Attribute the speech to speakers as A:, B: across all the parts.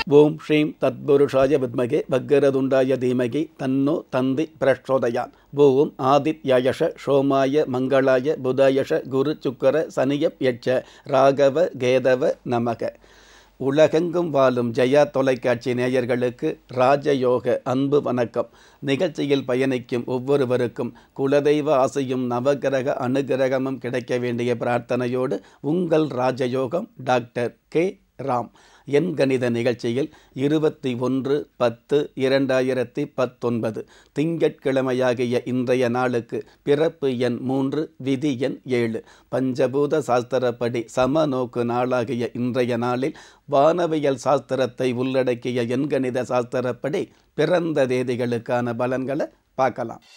A: ஓம் ஸ்ரீம் தத்புருஷாய வித்மகே வக்கரதுண்டாய தீமகி தன்னோ தந்தி பிரச்சோதயான் ஓம் ஆதித்யயஷ சோமாய மங்களாய புதயஷ குரு சுக்கர சனியப் யட்ச ராகவ கேதவ நமக உலகெங்கும் வாழும் ஜெயா தொலைக்காட்சி நேயர்களுக்கு ராஜயோக அன்பு வணக்கம் நிகழ்ச்சியில் பயணிக்கும் ஒவ்வொருவருக்கும் குலதெய்வ ஆசையும் நவகிரக அனுகிரகமும் கிடைக்க வேண்டிய பிரார்த்தனையோடு உங்கள் ராஜயோகம் டாக்டர் கே ராம் எண் கணித நிகழ்ச்சியில் இருபத்தி ஒன்று பத்து இரண்டாயிரத்தி பத்தொன்பது திங்கட்கிழமையாகிய இன்றைய நாளுக்கு பிறப்பு எண் மூன்று விதி எண் ஏழு பஞ்சபூத சாஸ்திரப்படி சமநோக்கு நாளாகிய இன்றைய நாளில் வானவியல் சாஸ்திரத்தை உள்ளடக்கிய எண்கணித சாஸ்திரப்படி பிறந்த தேதிகளுக்கான பலன்களை பார்க்கலாம்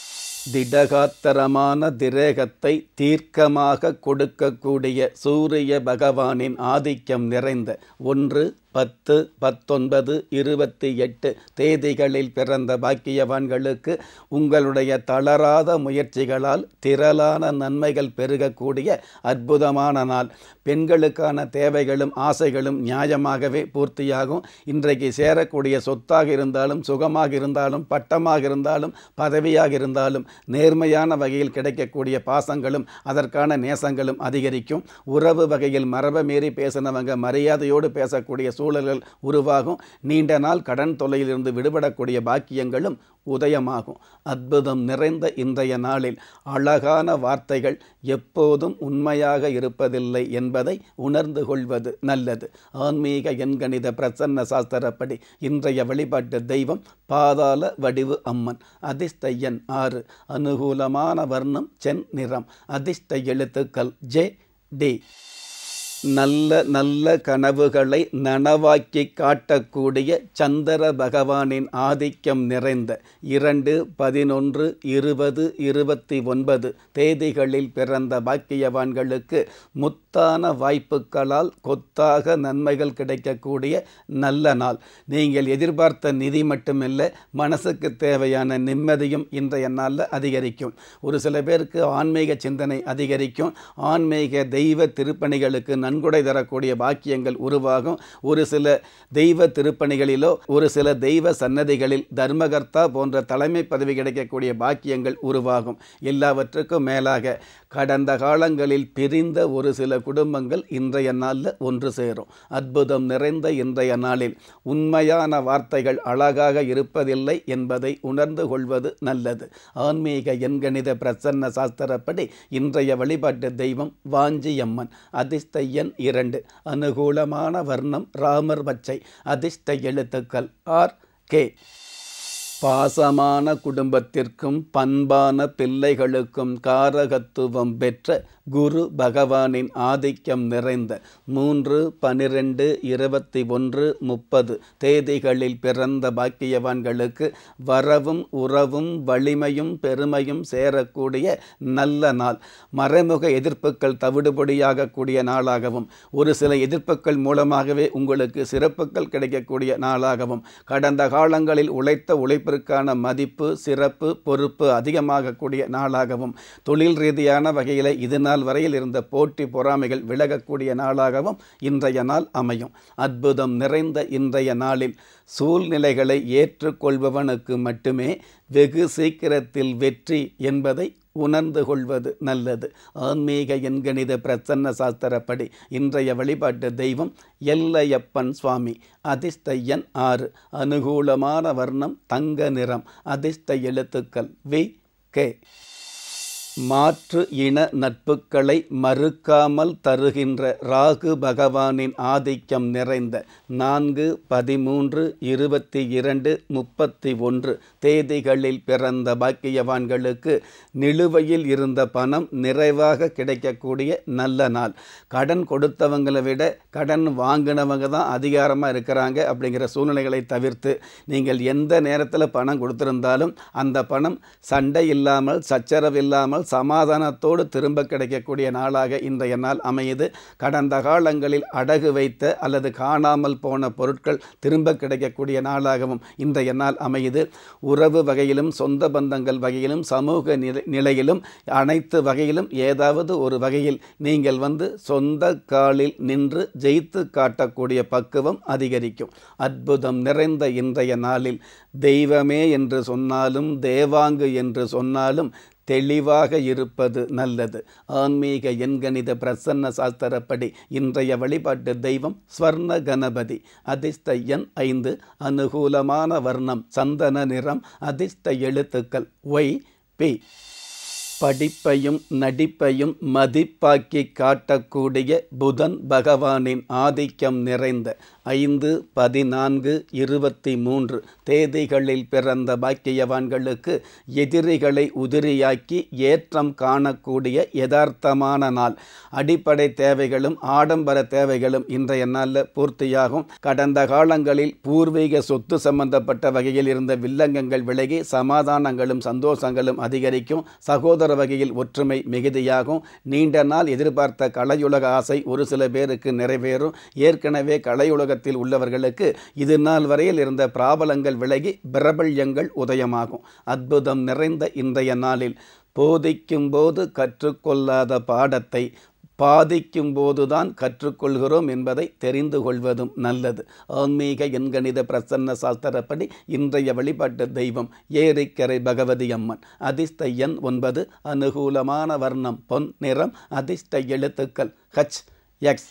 A: திடகாத்தரமான திரேகத்தை தீர்க்கமாக கொடுக்கக்கூடிய சூரிய பகவானின் ஆதிக்கம் நிறைந்த ஒன்று பத்து பத்தொன்பது இருபத்தி எட்டு தேதிகளில் பிறந்த பாக்கியவான்களுக்கு உங்களுடைய தளராத முயற்சிகளால் திரளான நன்மைகள் பெருகக்கூடிய அற்புதமான நாள் பெண்களுக்கான தேவைகளும் ஆசைகளும் நியாயமாகவே பூர்த்தியாகும் இன்றைக்கு சேரக்கூடிய சொத்தாக இருந்தாலும் சுகமாக இருந்தாலும் பட்டமாக இருந்தாலும் பதவியாக இருந்தாலும் நேர்மையான வகையில் கிடைக்கக்கூடிய பாசங்களும் அதற்கான நேசங்களும் அதிகரிக்கும் உறவு வகையில் மரபை மீறி பேசினவங்க மரியாதையோடு பேசக்கூடிய சூழல்கள் உருவாகும் நீண்ட நாள் கடன் தொல்லையிலிருந்து விடுபடக்கூடிய பாக்கியங்களும் உதயமாகும் அற்புதம் நிறைந்த இன்றைய நாளில் அழகான வார்த்தைகள் எப்போதும் உண்மையாக இருப்பதில்லை என்பதை உணர்ந்து கொள்வது நல்லது ஆன்மீக எண்கணித பிரசன்ன சாஸ்திரப்படி இன்றைய வழிபாட்டு தெய்வம் பாதாள வடிவு அம்மன் அதிர்ஷ்ட எண் ஆறு அனுகூலமான வர்ணம் சென் நிறம் அதிர்ஷ்ட எழுத்துக்கள் ஜே டி நல்ல நல்ல கனவுகளை நனவாக்கி காட்டக்கூடிய சந்திர பகவானின் ஆதிக்கம் நிறைந்த இரண்டு பதினொன்று இருபது இருபத்தி ஒன்பது தேதிகளில் பிறந்த பாக்கியவான்களுக்கு முத்தான வாய்ப்புகளால் கொத்தாக நன்மைகள் கிடைக்கக்கூடிய நல்ல நாள் நீங்கள் எதிர்பார்த்த நிதி மட்டுமில்லை மனசுக்கு தேவையான நிம்மதியும் இன்றைய நாளில் அதிகரிக்கும் ஒரு சில பேருக்கு ஆன்மீக சிந்தனை அதிகரிக்கும் ஆன்மீக தெய்வ திருப்பணிகளுக்கு நன்கொடை தரக்கூடிய பாக்கியங்கள் உருவாகும் ஒரு சில தெய்வ திருப்பணிகளிலோ ஒரு சில தெய்வ சன்னதிகளில் தர்மகர்த்தா போன்ற தலைமை பதவி கிடைக்கக்கூடிய பாக்கியங்கள் உருவாகும் எல்லாவற்றுக்கும் மேலாக கடந்த காலங்களில் பிரிந்த ஒரு சில குடும்பங்கள் இன்றைய நாளில் ஒன்று சேரும் அற்புதம் நிறைந்த இன்றைய நாளில் உண்மையான வார்த்தைகள் அழகாக இருப்பதில்லை என்பதை உணர்ந்து கொள்வது நல்லது ஆன்மீக எண்கணித பிரசன்ன சாஸ்திரப்படி இன்றைய வழிபாட்டு தெய்வம் வாஞ்சியம்மன் அதிர்ஷ்ட எண் இரண்டு அனுகூலமான வர்ணம் ராமர் பச்சை அதிர்ஷ்ட எழுத்துக்கள் ஆர் கே பாசமான குடும்பத்திற்கும் பண்பான பிள்ளைகளுக்கும் காரகத்துவம் பெற்ற குரு பகவானின் ஆதிக்கம் நிறைந்த மூன்று பனிரெண்டு இருபத்தி ஒன்று முப்பது தேதிகளில் பிறந்த பாக்கியவான்களுக்கு வரவும் உறவும் வலிமையும் பெருமையும் சேரக்கூடிய நல்ல நாள் மறைமுக எதிர்ப்புகள் தவிடுபடியாகக்கூடிய நாளாகவும் ஒரு சில எதிர்ப்புகள் மூலமாகவே உங்களுக்கு சிறப்புகள் கிடைக்கக்கூடிய நாளாகவும் கடந்த காலங்களில் உழைத்த உழைப்பிற்கான மதிப்பு சிறப்பு பொறுப்பு அதிகமாகக்கூடிய நாளாகவும் தொழில் ரீதியான வகையில் இது நாள் வரையில் இருந்த போட்டி பொறாமைகள் விலகக்கூடிய நாளாகவும் இன்றைய நாள் அமையும் அற்புதம் நிறைந்த இன்றைய நாளில் சூழ்நிலைகளை ஏற்றுக்கொள்பவனுக்கு மட்டுமே வெகு சீக்கிரத்தில் வெற்றி என்பதை உணர்ந்து கொள்வது நல்லது ஆன்மீக எண்கணித பிரசன்ன சாஸ்திரப்படி இன்றைய வழிபாட்டு தெய்வம் எல்லையப்பன் சுவாமி அதிர்ஷ்ட எண் ஆறு அனுகூலமான வர்ணம் தங்க நிறம் அதிர்ஷ்ட எழுத்துக்கள் வி கே மாற்று இன நட்புகளை மறுக்காமல் தருகின்ற ராகு பகவானின் ஆதிக்கம் நிறைந்த நான்கு பதிமூன்று இருபத்தி இரண்டு முப்பத்தி ஒன்று தேதிகளில் பிறந்த பாக்கியவான்களுக்கு நிலுவையில் இருந்த பணம் நிறைவாக கிடைக்கக்கூடிய நல்ல நாள் கடன் கொடுத்தவங்களை விட கடன் வாங்கினவங்க தான் அதிகாரமாக இருக்கிறாங்க அப்படிங்கிற சூழ்நிலைகளை தவிர்த்து நீங்கள் எந்த நேரத்தில் பணம் கொடுத்திருந்தாலும் அந்த பணம் சண்டை இல்லாமல் சச்சரவு இல்லாமல் நாள் சமாதானத்தோடு திரும்ப கிடைக்கக்கூடிய நாளாக இன்றைய நாள் அமையுது கடந்த காலங்களில் அடகு வைத்த அல்லது காணாமல் போன பொருட்கள் திரும்ப கிடைக்கக்கூடிய நாளாகவும் இன்றைய நாள் அமையுது உறவு வகையிலும் சொந்த பந்தங்கள் வகையிலும் சமூக நிலை நிலையிலும் அனைத்து வகையிலும் ஏதாவது ஒரு வகையில் நீங்கள் வந்து சொந்த காலில் நின்று ஜெயித்து காட்டக்கூடிய பக்குவம் அதிகரிக்கும் அற்புதம் நிறைந்த இன்றைய நாளில் தெய்வமே என்று சொன்னாலும் தேவாங்கு என்று சொன்னாலும் தெளிவாக இருப்பது நல்லது ஆன்மீக எண்கணித பிரசன்ன சாஸ்திரப்படி இன்றைய வழிபாட்டு தெய்வம் ஸ்வர்ண கணபதி அதிர்ஷ்ட எண் ஐந்து அனுகூலமான வர்ணம் சந்தன நிறம் அதிர்ஷ்ட எழுத்துக்கள் ஒய் பி படிப்பையும் நடிப்பையும் மதிப்பாக்கி காட்டக்கூடிய புதன் பகவானின் ஆதிக்கம் நிறைந்த ஐந்து பதினான்கு இருபத்தி மூன்று தேதிகளில் பிறந்த பாக்கியவான்களுக்கு எதிரிகளை உதிரியாக்கி ஏற்றம் காணக்கூடிய யதார்த்தமான நாள் அடிப்படை தேவைகளும் ஆடம்பர தேவைகளும் இன்றைய நாளில் பூர்த்தியாகும் கடந்த காலங்களில் பூர்வீக சொத்து சம்பந்தப்பட்ட வகையில் இருந்த வில்லங்கங்கள் விலகி சமாதானங்களும் சந்தோஷங்களும் அதிகரிக்கும் சகோதர வகையில் ஒற்றுமை மிகுதியாகும் நீண்ட நாள் எதிர்பார்த்த கலையுலக ஆசை ஒரு சில பேருக்கு நிறைவேறும் ஏற்கனவே கலையுலகத்தில் உள்ளவர்களுக்கு இது நாள் வரையில் இருந்த பிராபலங்கள் விலகி பிரபல்யங்கள் உதயமாகும் அற்புதம் நிறைந்த இன்றைய நாளில் போதிக்கும் போது கற்றுக்கொள்ளாத பாடத்தை பாதிக்கும் போதுதான் கற்றுக்கொள்கிறோம் என்பதை தெரிந்து கொள்வதும் நல்லது ஆன்மீக எண்கணித பிரசன்ன சாஸ்திரப்படி இன்றைய வழிபாட்டு தெய்வம் ஏரிக்கரை பகவதி அம்மன் அதிர்ஷ்ட எண் ஒன்பது அனுகூலமான வர்ணம் பொன் நிறம் அதிர்ஷ்ட எழுத்துக்கள் ஹச் எக்ஸ்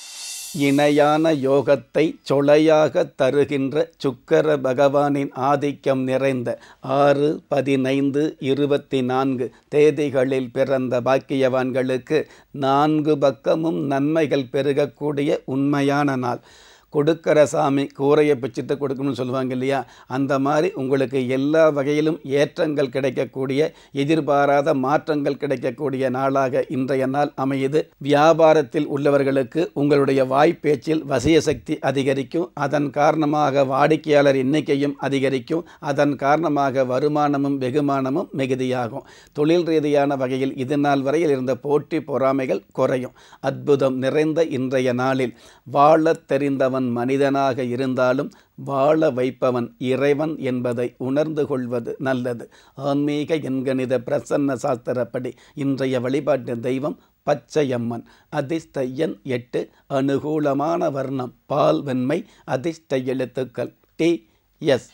A: இணையான யோகத்தை சொலையாக தருகின்ற சுக்கர பகவானின் ஆதிக்கம் நிறைந்த ஆறு பதினைந்து இருபத்தி நான்கு தேதிகளில் பிறந்த பாக்கியவான்களுக்கு நான்கு பக்கமும் நன்மைகள் பெருகக்கூடிய உண்மையான நாள் கொடுக்கிற சாமி கூரையை பிச்சுட்டு கொடுக்கணும்னு சொல்லுவாங்க இல்லையா அந்த மாதிரி உங்களுக்கு எல்லா வகையிலும் ஏற்றங்கள் கிடைக்கக்கூடிய எதிர்பாராத மாற்றங்கள் கிடைக்கக்கூடிய நாளாக இன்றைய நாள் அமையுது வியாபாரத்தில் உள்ளவர்களுக்கு உங்களுடைய வாய்ப்பேச்சில் வசிய சக்தி அதிகரிக்கும் அதன் காரணமாக வாடிக்கையாளர் எண்ணிக்கையும் அதிகரிக்கும் அதன் காரணமாக வருமானமும் வெகுமானமும் மிகுதியாகும் தொழில் ரீதியான வகையில் இது நாள் வரையில் இருந்த போட்டி பொறாமைகள் குறையும் அற்புதம் நிறைந்த இன்றைய நாளில் வாழத் தெரிந்தவன் அவன் மனிதனாக இருந்தாலும் வாழ வைப்பவன் இறைவன் என்பதை உணர்ந்து கொள்வது நல்லது ஆன்மீக எண்கணித பிரசன்ன சாஸ்திரப்படி இன்றைய வழிபாட்டு தெய்வம் பச்சையம்மன் அதிர்ஷ்ட எண் எட்டு அனுகூலமான வர்ணம் பால் வெண்மை அதிர்ஷ்ட எழுத்துக்கள் டி எஸ்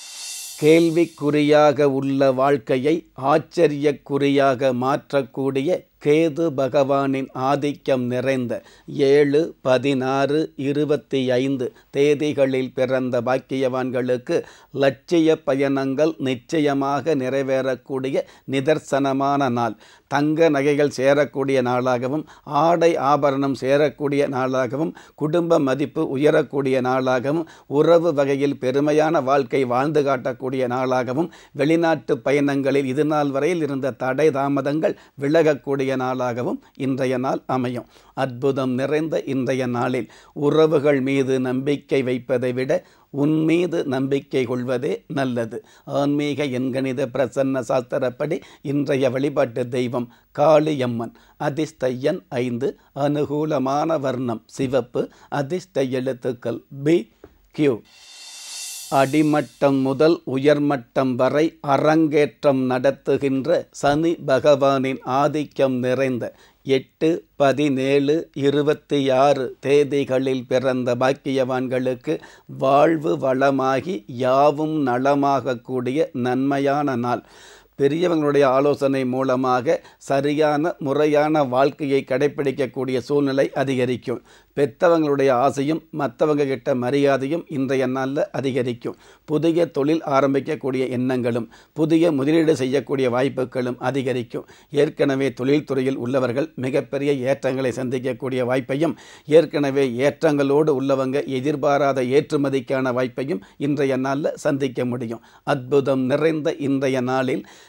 A: கேள்விக்குறியாக உள்ள வாழ்க்கையை ஆச்சரியக்குறியாக மாற்றக்கூடிய கேது பகவானின் ஆதிக்கம் நிறைந்த ஏழு பதினாறு இருபத்தி ஐந்து தேதிகளில் பிறந்த பாக்கியவான்களுக்கு லட்சிய பயணங்கள் நிச்சயமாக நிறைவேறக்கூடிய நிதர்சனமான நாள் தங்க நகைகள் சேரக்கூடிய நாளாகவும் ஆடை ஆபரணம் சேரக்கூடிய நாளாகவும் குடும்ப மதிப்பு உயரக்கூடிய நாளாகவும் உறவு வகையில் பெருமையான வாழ்க்கை வாழ்ந்து காட்டக்கூடிய நாளாகவும் வெளிநாட்டு பயணங்களில் இது நாள் வரையில் இருந்த தடை தாமதங்கள் விலகக்கூடிய நாளாகவும் இன்றைய நாள் அமையும் அற்புதம் நிறைந்த இன்றைய நாளில் உறவுகள் மீது நம்பிக்கை வைப்பதை விட உன் மீது நம்பிக்கை கொள்வதே நல்லது ஆன்மீக எண்கணித பிரசன்ன சாஸ்திரப்படி இன்றைய வழிபாட்டு தெய்வம் காளியம்மன் அதிர்ஷ்ட எண் ஐந்து அனுகூலமான வர்ணம் சிவப்பு அதிர்ஷ்ட எழுத்துக்கள் பி கியூ அடிமட்டம் முதல் உயர்மட்டம் வரை அரங்கேற்றம் நடத்துகின்ற சனி பகவானின் ஆதிக்கம் நிறைந்த எட்டு பதினேழு இருபத்தி ஆறு தேதிகளில் பிறந்த பாக்கியவான்களுக்கு வாழ்வு வளமாகி யாவும் நலமாகக்கூடிய நன்மையான நாள் பெரியவங்களுடைய ஆலோசனை மூலமாக சரியான முறையான வாழ்க்கையை கடைப்பிடிக்கக்கூடிய சூழ்நிலை அதிகரிக்கும் பெற்றவங்களுடைய ஆசையும் மற்றவங்க கிட்ட மரியாதையும் இன்றைய நாளில் அதிகரிக்கும் புதிய தொழில் ஆரம்பிக்கக்கூடிய எண்ணங்களும் புதிய முதலீடு செய்யக்கூடிய வாய்ப்புகளும் அதிகரிக்கும் ஏற்கனவே தொழில்துறையில் உள்ளவர்கள் மிகப்பெரிய ஏற்றங்களை சந்திக்கக்கூடிய வாய்ப்பையும் ஏற்கனவே ஏற்றங்களோடு உள்ளவங்க எதிர்பாராத ஏற்றுமதிக்கான வாய்ப்பையும் இன்றைய நாளில் சந்திக்க முடியும் அற்புதம் நிறைந்த இன்றைய நாளில்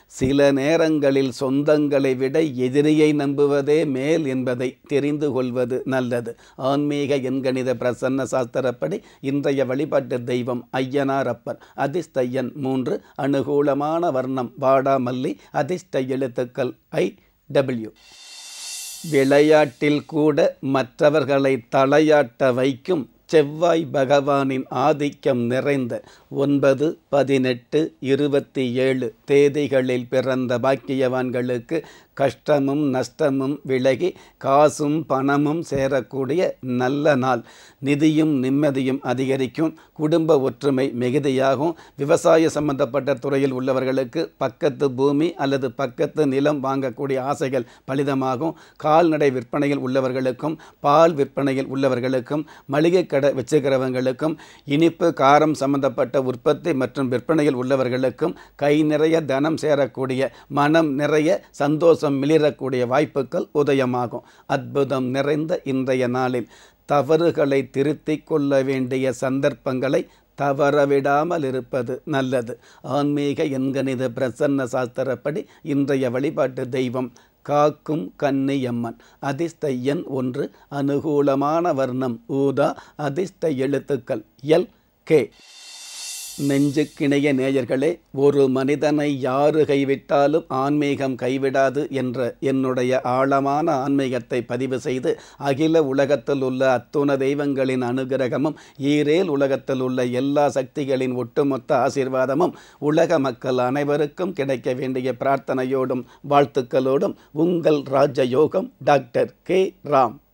A: சில நேரங்களில் சொந்தங்களை விட எதிரியை நம்புவதே மேல் என்பதை தெரிந்து கொள்வது நல்லது ஆன்மீக எண்கணித பிரசன்ன சாஸ்திரப்படி இன்றைய வழிபாட்டு தெய்வம் ஐயனாரப்பர் அதிர்ஷ்ட எண் மூன்று அனுகூலமான வர்ணம் வாடாமல்லி அதிர்ஷ்ட எழுத்துக்கள் ஐ டபிள்யூ விளையாட்டில் கூட மற்றவர்களை தலையாட்ட வைக்கும் செவ்வாய் பகவானின் ஆதிக்கம் நிறைந்த ஒன்பது பதினெட்டு இருபத்தி ஏழு தேதிகளில் பிறந்த பாக்கியவான்களுக்கு கஷ்டமும் நஷ்டமும் விலகி காசும் பணமும் சேரக்கூடிய நல்ல நாள் நிதியும் நிம்மதியும் அதிகரிக்கும் குடும்ப ஒற்றுமை மிகுதியாகும் விவசாய சம்பந்தப்பட்ட துறையில் உள்ளவர்களுக்கு பக்கத்து பூமி அல்லது பக்கத்து நிலம் வாங்கக்கூடிய ஆசைகள் பலிதமாகும் கால்நடை விற்பனையில் உள்ளவர்களுக்கும் பால் விற்பனையில் உள்ளவர்களுக்கும் மளிகை கடை வச்சுக்கிறவங்களுக்கும் இனிப்பு காரம் சம்பந்தப்பட்ட உற்பத்தி மற்றும் விற்பனையில் உள்ளவர்களுக்கும் கை நிறைய தனம் சேரக்கூடிய மனம் நிறைய சந்தோஷம் மிளிரக்கூடிய வாய்ப்புகள் உதயமாகும் அற்புதம் நிறைந்த இன்றைய நாளில் தவறுகளை திருத்திக் கொள்ள வேண்டிய சந்தர்ப்பங்களை தவறவிடாமல் இருப்பது நல்லது ஆன்மீக எண்கணித பிரசன்ன சாஸ்திரப்படி இன்றைய வழிபாட்டு தெய்வம் காக்கும் கன்னியம்மன் அதிர்ஷ்ட எண் ஒன்று அனுகூலமான வர்ணம் ஊதா அதிர்ஷ்ட எழுத்துக்கள் எல் கே நெஞ்சுக்கிணைய நேயர்களே ஒரு மனிதனை யாரு கைவிட்டாலும் ஆன்மீகம் கைவிடாது என்ற என்னுடைய ஆழமான ஆன்மீகத்தை பதிவு செய்து அகில உலகத்தில் உள்ள அத்துண தெய்வங்களின் அனுகிரகமும் ஈரேல் உலகத்தில் உள்ள எல்லா சக்திகளின் ஒட்டுமொத்த ஆசீர்வாதமும் உலக மக்கள் அனைவருக்கும் கிடைக்க வேண்டிய பிரார்த்தனையோடும் வாழ்த்துக்களோடும் உங்கள் ராஜயோகம் டாக்டர் கே ராம்